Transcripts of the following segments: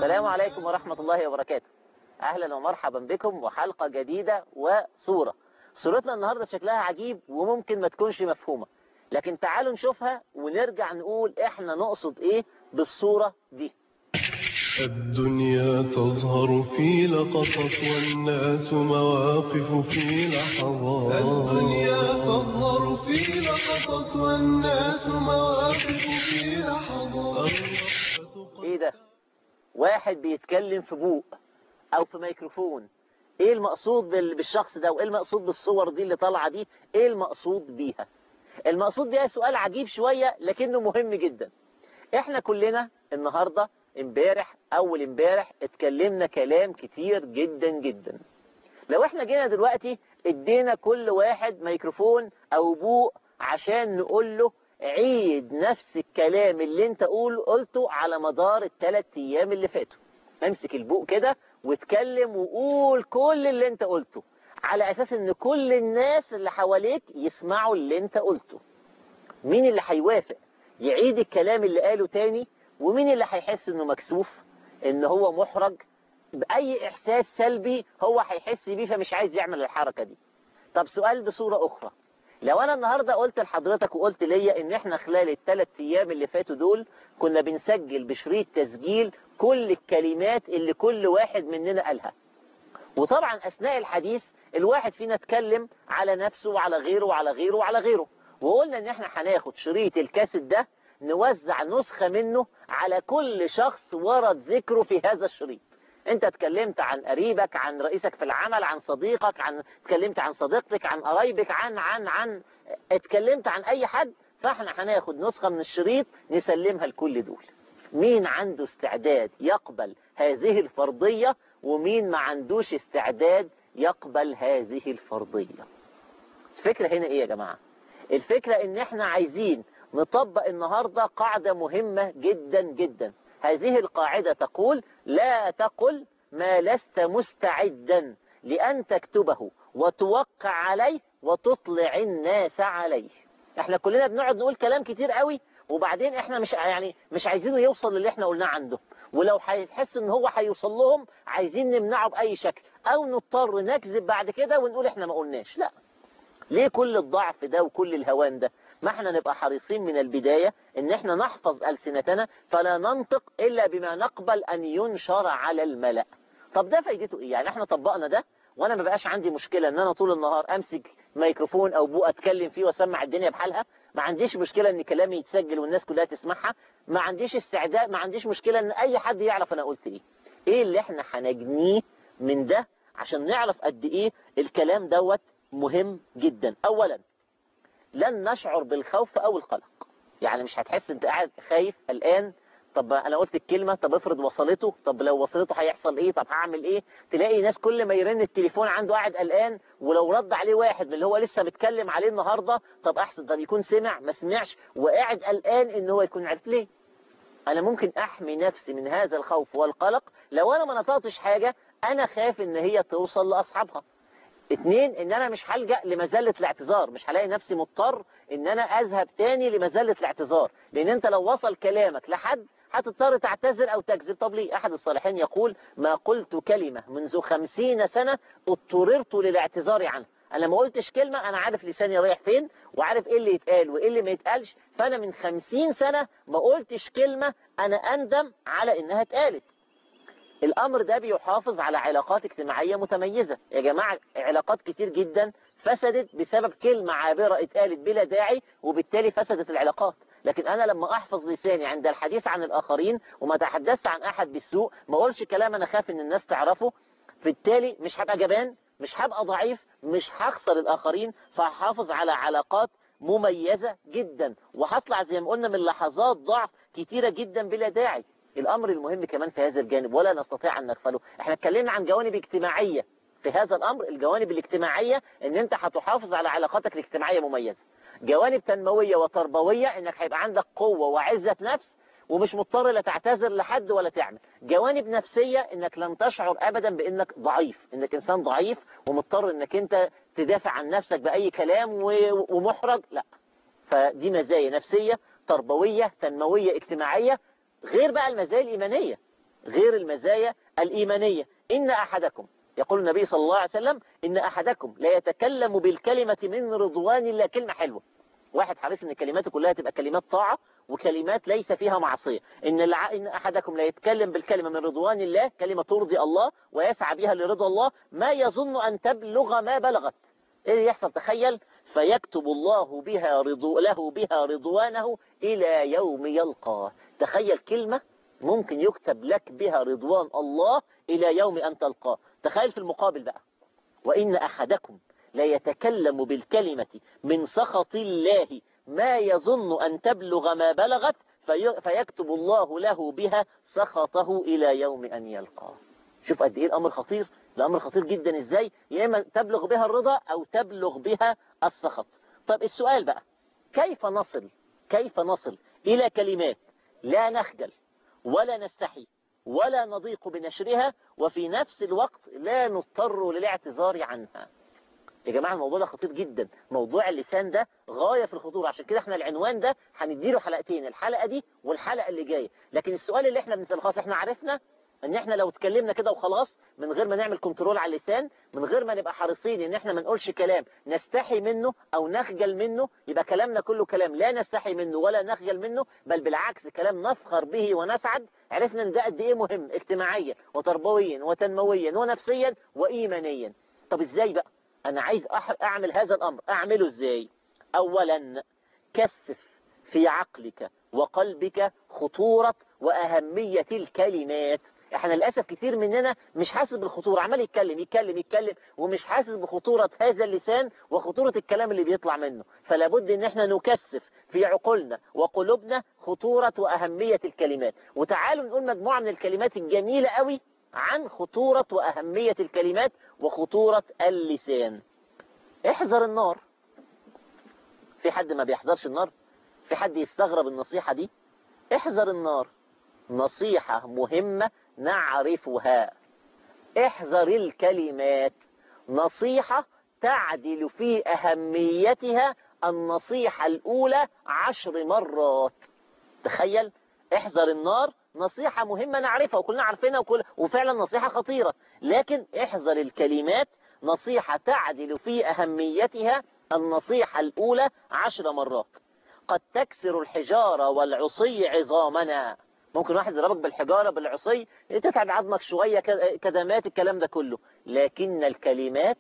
السلام عليكم ورحمة الله وبركاته أهلا ومرحبا بكم وحلقة جديدة وصورة صورتنا النهاردة شكلها عجيب وممكن ما تكونش مفهومة لكن تعالوا نشوفها ونرجع نقول احنا نقصد ايه بالصورة دي الدنيا تظهر في لقطة والناس مواقف في لحظات الدنيا تظهر في لقطة والناس مواقف في لحظات ايه ده واحد بيتكلم في بوق او في ميكروفون ايه المقصود بال- بالشخص ده وايه المقصود بالصور دي اللي طالعه دي ايه المقصود بيها المقصود بيها سؤال عجيب شوية لكنه مهم جدا احنا كلنا النهاردة امبارح اول امبارح اتكلمنا كلام كتير جدا جدا لو احنا جينا دلوقتي ادينا كل واحد ميكروفون او بوق عشان نقول له عيد نفس الكلام اللي انت قول قلته على مدار الثلاث ايام اللي فاتوا امسك البوق كده واتكلم وقول كل اللي انت قلته على اساس ان كل الناس اللي حواليك يسمعوا اللي انت قلته مين اللي هيوافق يعيد الكلام اللي قاله تاني ومين اللي هيحس انه مكسوف ان هو محرج باي احساس سلبي هو هيحس بيه فمش عايز يعمل الحركة دي طب سؤال بصورة اخرى لو انا النهاردة قلت لحضرتك وقلت ليا ان احنا خلال الثلاث ايام اللي فاتوا دول كنا بنسجل بشريط تسجيل كل الكلمات اللي كل واحد مننا قالها وطبعا اثناء الحديث الواحد فينا اتكلم على نفسه وعلى غيره وعلى غيره وعلى غيره وقلنا ان احنا هناخد شريط الكاسيت ده نوزع نسخة منه على كل شخص ورد ذكره في هذا الشريط انت اتكلمت عن قريبك عن رئيسك في العمل عن صديقك عن اتكلمت عن صديقتك عن قرايبك عن عن عن اتكلمت عن اي حد فاحنا هناخد نسخة من الشريط نسلمها لكل دول مين عنده استعداد يقبل هذه الفرضية ومين ما عندوش استعداد يقبل هذه الفرضية الفكرة هنا ايه يا جماعة الفكرة ان احنا عايزين نطبق النهاردة قاعدة مهمة جدا جدا هذه القاعدة تقول لا تقل ما لست مستعدا لأن تكتبه وتوقع عليه وتطلع الناس عليه احنا كلنا بنقعد نقول كلام كتير قوي وبعدين احنا مش يعني مش عايزينه يوصل للي احنا قلناه عنده ولو هيحس ان هو هيوصل لهم عايزين نمنعه بأي شكل او نضطر نكذب بعد كده ونقول احنا ما قلناش لا ليه كل الضعف ده وكل الهوان ده ما احنا نبقى حريصين من البداية ان احنا نحفظ ألسنتنا فلا ننطق إلا بما نقبل أن ينشر على الملأ طب ده فايدته ايه يعني احنا طبقنا ده وانا ما بقاش عندي مشكلة ان انا طول النهار امسك ميكروفون او بوق اتكلم فيه واسمع الدنيا بحالها ما عنديش مشكلة ان كلامي يتسجل والناس كلها تسمعها ما عنديش استعداد ما عنديش مشكلة ان اي حد يعرف انا قلت ايه ايه اللي احنا هنجنيه من ده عشان نعرف قد ايه الكلام دوت مهم جدا اولا لن نشعر بالخوف او القلق يعني مش هتحس انت قاعد خايف قلقان طب انا قلت الكلمة طب افرض وصلته طب لو وصلته هيحصل ايه طب هعمل ايه تلاقي ناس كل ما يرن التليفون عنده قاعد قلقان ولو رد عليه واحد من اللي هو لسه متكلم عليه النهاردة طب احسن طب يكون سمع ما سمعش وقاعد قلقان ان هو يكون عارف ليه انا ممكن احمي نفسي من هذا الخوف والقلق لو انا ما نطقتش حاجة انا خايف ان هي توصل لاصحابها اتنين ان انا مش هلجأ لمزلة الاعتذار مش هلاقي نفسي مضطر ان انا اذهب تاني لمزلة الاعتذار لان انت لو وصل كلامك لحد هتضطر تعتذر او تكذب طب ليه احد الصالحين يقول ما قلت كلمة منذ خمسين سنة اضطررت للاعتذار عنها انا ما قلتش كلمة انا عارف لساني رايح فين وعارف ايه اللي يتقال وايه اللي ما يتقالش فانا من خمسين سنة ما قلتش كلمة انا اندم على انها اتقالت الامر ده بيحافظ على علاقات اجتماعية متميزة يا جماعة علاقات كتير جدا فسدت بسبب كلمة عابرة اتقالت بلا داعي وبالتالي فسدت العلاقات لكن انا لما احفظ لساني عند الحديث عن الاخرين وما تحدثت عن احد بالسوء ما اقولش كلام انا خاف ان الناس تعرفه بالتالي مش هبقى جبان مش هبقى ضعيف مش هخسر الاخرين فهحافظ على علاقات مميزة جدا وهطلع زي ما قلنا من لحظات ضعف كتيرة جدا بلا داعي الامر المهم كمان في هذا الجانب ولا نستطيع ان نغفله احنا اتكلمنا عن جوانب اجتماعية في هذا الامر الجوانب الاجتماعية ان انت هتحافظ على علاقاتك الاجتماعية مميزة جوانب تنموية وتربوية انك هيبقى عندك قوة وعزة نفس ومش مضطر لا تعتذر لحد ولا تعمل جوانب نفسية انك لن تشعر ابدا بانك ضعيف انك انسان ضعيف ومضطر انك انت تدافع عن نفسك باي كلام ومحرج لا فدي مزايا نفسية تربوية تنموية اجتماعية غير بقى المزايا الإيمانية غير المزايا الإيمانية إن أحدكم يقول النبي صلى الله عليه وسلم إن أحدكم لا يتكلم بالكلمة من رضوان الله كلمة حلوة واحد حريص ان كلماته كلها تبقى كلمات طاعة وكلمات ليس فيها معصية إن, الع... إن أحدكم لا يتكلم بالكلمة من رضوان الله كلمة ترضي الله ويسعى بها لرضا الله ما يظن أن تبلغ ما بلغت إيه اللي يحصل تخيل فيكتب الله بها رضو... له بها رضوانه إلى يوم يلقاه تخيل كلمة ممكن يكتب لك بها رضوان الله إلى يوم أن تلقاه تخيل في المقابل بقى وإن أحدكم لا يتكلم بالكلمة من سخط الله ما يظن أن تبلغ ما بلغت في... فيكتب الله له بها سخطه إلى يوم أن يلقاه شوف قد إيه الأمر خطير الأمر خطير جدا إزاي يا إما تبلغ بها الرضا أو تبلغ بها السخط طب السؤال بقى كيف نصل كيف نصل إلى كلمات لا نخجل ولا نستحي ولا نضيق بنشرها وفي نفس الوقت لا نضطر للاعتذار عنها يا جماعة الموضوع ده خطير جدا موضوع اللسان ده غاية في الخطورة عشان كده احنا العنوان ده هنديله حلقتين الحلقة دي والحلقة اللي جاية لكن السؤال اللي احنا بنسأله خلاص احنا عرفنا ان احنا لو اتكلمنا كده وخلاص من غير ما نعمل كنترول على اللسان من غير ما نبقى حريصين ان احنا ما نقولش كلام نستحي منه او نخجل منه يبقى كلامنا كله كلام لا نستحي منه ولا نخجل منه بل بالعكس كلام نفخر به ونسعد عرفنا ان ده قد ايه مهم اجتماعيا وتربويا وتنمويا ونفسيا وايمانيا طب ازاي بقى انا عايز اعمل هذا الامر اعمله ازاي اولا كثف في عقلك وقلبك خطورة واهمية الكلمات احنا للأسف كتير مننا مش حاسس بالخطورة عمال يتكلم يتكلم يتكلم ومش حاسس بخطورة هذا اللسان وخطورة الكلام اللي بيطلع منه فلا بد ان احنا نكثف في عقولنا وقلوبنا خطورة واهمية الكلمات وتعالوا نقول مجموعة من الكلمات الجميلة قوي عن خطورة واهمية الكلمات وخطورة اللسان احذر النار في حد ما بيحذرش النار في حد يستغرب النصيحة دي احذر النار نصيحة مهمة نعرفها احذر الكلمات نصيحة تعدل في أهميتها النصيحة الأولى عشر مرات تخيل احذر النار نصيحة مهمة نعرفها وكلنا عارفينها وكل وفعلا نصيحة خطيرة لكن احذر الكلمات نصيحة تعدل في أهميتها النصيحة الأولى عشر مرات قد تكسر الحجارة والعصي عظامنا ممكن واحد يضربك بالحجارة بالعصي تتعب عظمك شوية كدمات الكلام ده كله لكن الكلمات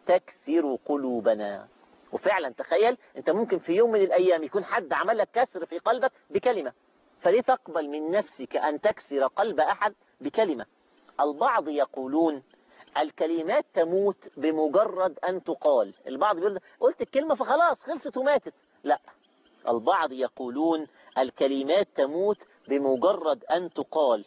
تكسر قلوبنا وفعلا تخيل انت ممكن في يوم من الايام يكون حد عمل لك كسر في قلبك بكلمة فليه تقبل من نفسك ان تكسر قلب احد بكلمة البعض يقولون الكلمات تموت بمجرد ان تقال البعض يقول قلت الكلمة فخلاص خلصت وماتت لا البعض يقولون الكلمات تموت بمجرد أن تقال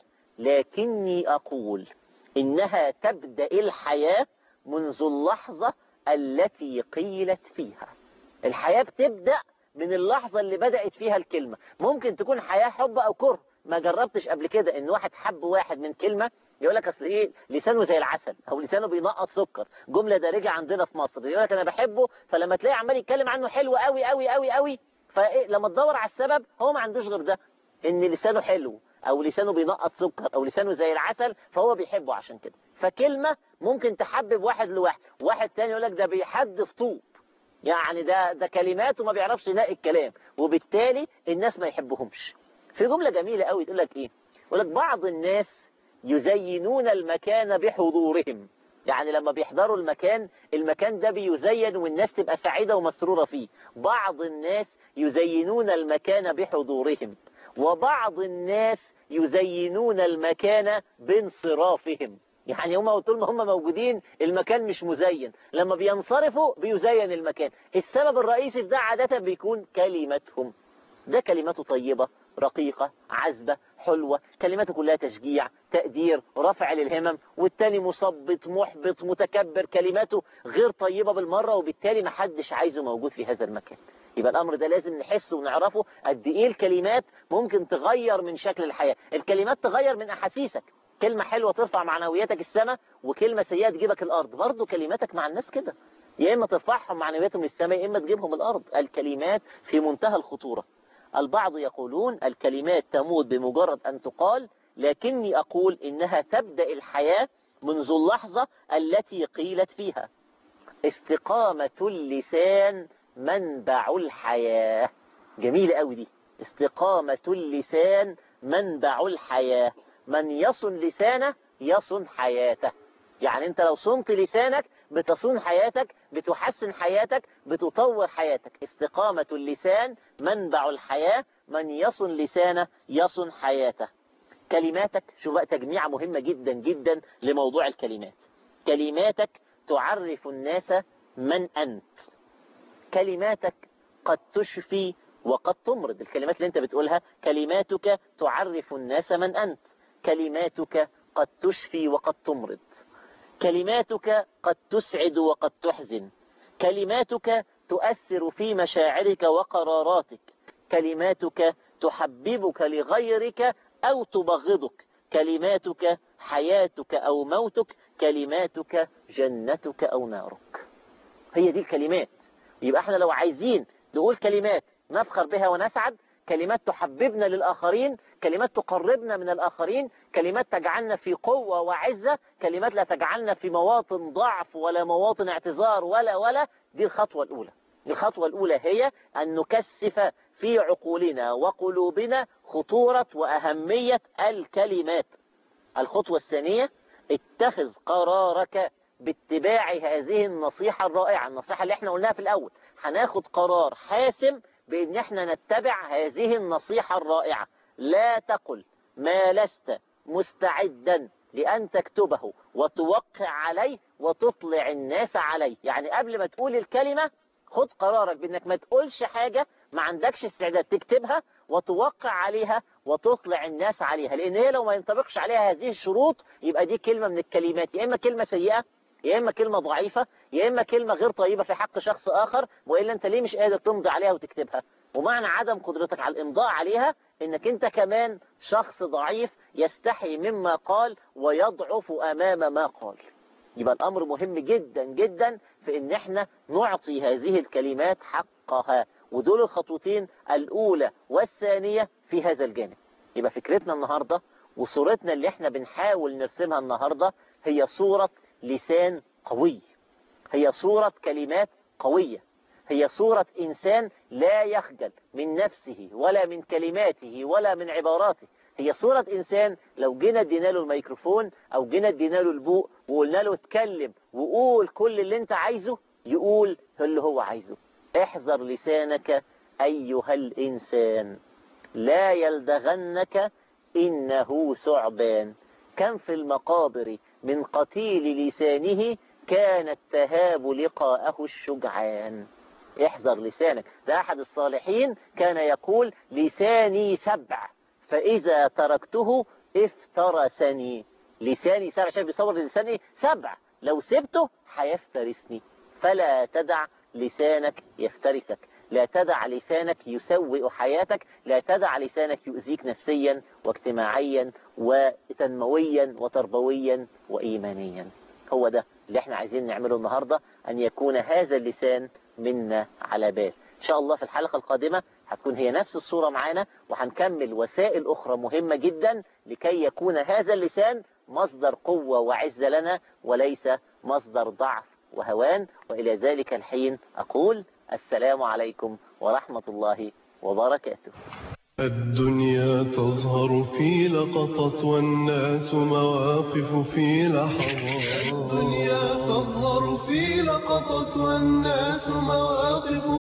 لكني أقول إنها تبدأ الحياة منذ اللحظة التي قيلت فيها الحياة بتبدأ من اللحظة اللي بدأت فيها الكلمة ممكن تكون حياة حب أو كره ما جربتش قبل كده ان واحد حب واحد من كلمة يقول لك اصل ايه لسانه زي العسل او لسانه بينقط سكر جملة دارجة عندنا في مصر يقول لك انا بحبه فلما تلاقي عمال يتكلم عنه حلو قوي قوي قوي قوي فايه لما تدور على السبب هو ما عندوش غير ده ان لسانه حلو او لسانه بينقط سكر او لسانه زي العسل فهو بيحبه عشان كده فكلمة ممكن تحبب واحد لواحد واحد تاني يقول لك ده بيحدف طوب يعني ده ده كلمات وما بيعرفش ينقي الكلام وبالتالي الناس ما يحبهمش في جملة جميلة قوي تقول لك ايه يقول لك بعض الناس يزينون المكان بحضورهم يعني لما بيحضروا المكان المكان ده بيزين والناس تبقى سعيدة ومسرورة فيه بعض الناس يزينون المكان بحضورهم وبعض الناس يزينون المكان بانصرافهم يعني هم طول ما هم موجودين المكان مش مزين لما بينصرفوا بيزين المكان السبب الرئيسي في ده عادة بيكون كلمتهم ده كلماته طيبة رقيقة عذبة حلوة كلماته كلها تشجيع تقدير رفع للهمم والتاني مثبط محبط متكبر كلماته غير طيبة بالمرة وبالتالي محدش عايزه موجود في هذا المكان يبقى الأمر ده لازم نحسه ونعرفه قد إيه الكلمات ممكن تغير من شكل الحياة الكلمات تغير من أحاسيسك كلمة حلوة ترفع معنوياتك السماء وكلمة سيئة تجيبك الأرض برضو كلماتك مع الناس كده يا إما ترفعهم معنوياتهم للسماء يا إما تجيبهم الأرض الكلمات في منتهى الخطورة البعض يقولون الكلمات تموت بمجرد أن تقال لكني أقول إنها تبدأ الحياة منذ اللحظة التي قيلت فيها استقامة اللسان منبع الحياة جميلة قوي دي استقامة اللسان منبع الحياة من يصن لسانه يصن حياته يعني انت لو صنت لسانك بتصون حياتك بتحسن حياتك بتطور حياتك استقامة اللسان منبع الحياة من يصن لسانه يصن حياته كلماتك شوف بقى تجميعة مهمة جدا جدا لموضوع الكلمات كلماتك تعرف الناس من أنت كلماتك قد تشفي وقد تمرض الكلمات اللي انت بتقولها كلماتك تعرف الناس من أنت كلماتك قد تشفي وقد تمرض كلماتك قد تسعد وقد تحزن كلماتك تؤثر في مشاعرك وقراراتك كلماتك تحببك لغيرك أو تبغضك كلماتك حياتك أو موتك كلماتك جنتك أو نارك هي دي الكلمات يبقى احنا لو عايزين نقول كلمات نفخر بها ونسعد كلمات تحببنا للآخرين كلمات تقربنا من الآخرين كلمات تجعلنا في قوة وعزة كلمات لا تجعلنا في مواطن ضعف ولا مواطن اعتذار ولا ولا دي الخطوة الأولى الخطوة الأولى هي أن نكثف في عقولنا وقلوبنا خطورة وأهمية الكلمات الخطوة الثانية اتخذ قرارك باتباع هذه النصيحة الرائعة النصيحة اللي احنا قلناها في الأول هناخد قرار حاسم بأن احنا نتبع هذه النصيحة الرائعة لا تقل ما لست مستعدا لأن تكتبه وتوقع عليه وتطلع الناس عليه يعني قبل ما تقول الكلمة خد قرارك بأنك ما تقولش حاجة ما عندكش استعداد تكتبها وتوقع عليها وتطلع الناس عليها لأن هي لو ما ينطبقش عليها هذه الشروط يبقى دي كلمة من الكلمات يا إما كلمة سيئة يا إما كلمة ضعيفة يا إما كلمة غير طيبة في حق شخص آخر وإلا أنت ليه مش قادر تمضي عليها وتكتبها ومعنى عدم قدرتك على الإمضاء عليها إنك أنت كمان شخص ضعيف يستحي مما قال ويضعف أمام ما قال يبقى الأمر مهم جدا جدا في إن احنا نعطي هذه الكلمات حقها ودول الخطوتين الأولى والثانية في هذا الجانب يبقى فكرتنا النهاردة وصورتنا اللي احنا بنحاول نرسمها النهاردة هي صورة لسان قوي هي صورة كلمات قوية هي صورة إنسان لا يخجل من نفسه ولا من كلماته ولا من عباراته هي صورة إنسان لو جينا ادينا له الميكروفون أو جينا ادينا له البوق وقلنا له اتكلم وقول كل اللي انت عايزه يقول اللي هو عايزه احذر لسانك أيها الإنسان لا يلدغنك إنه ثعبان كم في المقابر من قتيل لسانه كان التهاب لقاءه الشجعان احذر لسانك ده أحد الصالحين كان يقول لساني سبع فإذا تركته افترسني لساني سبع شايف بيصور لساني سبع لو سبته هيفترسني فلا تدع لسانك يفترسك لا تدع لسانك يسوئ حياتك لا تدع لسانك يؤذيك نفسيا واجتماعيا وتنمويا وتربويا وإيمانيا هو ده اللي احنا عايزين نعمله النهاردة أن يكون هذا اللسان منا على بال إن شاء الله في الحلقة القادمة هتكون هي نفس الصورة معانا وهنكمل وسائل أخرى مهمة جدا لكي يكون هذا اللسان مصدر قوة وعزة لنا وليس مصدر ضعف وهوان وإلى ذلك الحين أقول السلام عليكم ورحمة الله وبركاته الدنيا تظهر في لقطة والناس مواقف في لحظات الدنيا تظهر في لقطة والناس مواقف